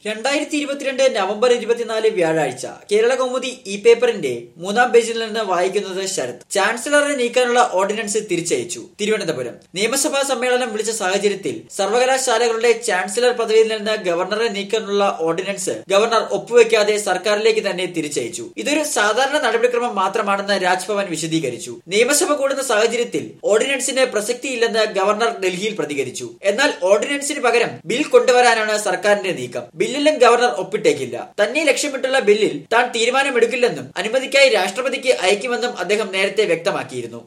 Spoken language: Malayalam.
രണ്ടായിരത്തി ഇരുപത്തിരണ്ട് നവംബർ ഇരുപത്തിനാല് വ്യാഴാഴ്ച കേരള കൗമുദി ഇ പേപ്പറിന്റെ മൂന്നാം പേജിൽ നിന്ന് വായിക്കുന്നത് ശരത് ചാൻസലറെ നീക്കാനുള്ള ഓർഡിനൻസ് തിരിച്ചയച്ചു തിരുവനന്തപുരം നിയമസഭാ സമ്മേളനം വിളിച്ച സാഹചര്യത്തിൽ സർവകലാശാലകളുടെ ചാൻസലർ പദവിയിൽ നിന്ന് ഗവർണറെ നീക്കാനുള്ള ഓർഡിനൻസ് ഗവർണർ ഒപ്പുവെക്കാതെ സർക്കാരിലേക്ക് തന്നെ തിരിച്ചയച്ചു ഇതൊരു സാധാരണ നടപടിക്രമം മാത്രമാണെന്ന് രാജ്ഭവൻ വിശദീകരിച്ചു നിയമസഭ കൂടുന്ന സാഹചര്യത്തിൽ ഓർഡിനൻസിന് പ്രസക്തിയില്ലെന്ന് ഗവർണർ ഡൽഹിയിൽ പ്രതികരിച്ചു എന്നാൽ ഓർഡിനൻസിന് പകരം ബിൽ കൊണ്ടുവരാനാണ് സർക്കാരിന്റെ നീക്കം ബില്ലിലും ഗവർണർ ഒപ്പിട്ടേക്കില്ല തന്നെ ലക്ഷ്യമിട്ടുള്ള ബില്ലിൽ താൻ തീരുമാനമെടുക്കില്ലെന്നും അനുമതിക്കായി രാഷ്ട്രപതിക്ക് അയക്കുമെന്നും അദ്ദേഹം നേരത്തെ വ്യക്തമാക്കിയിരുന്നു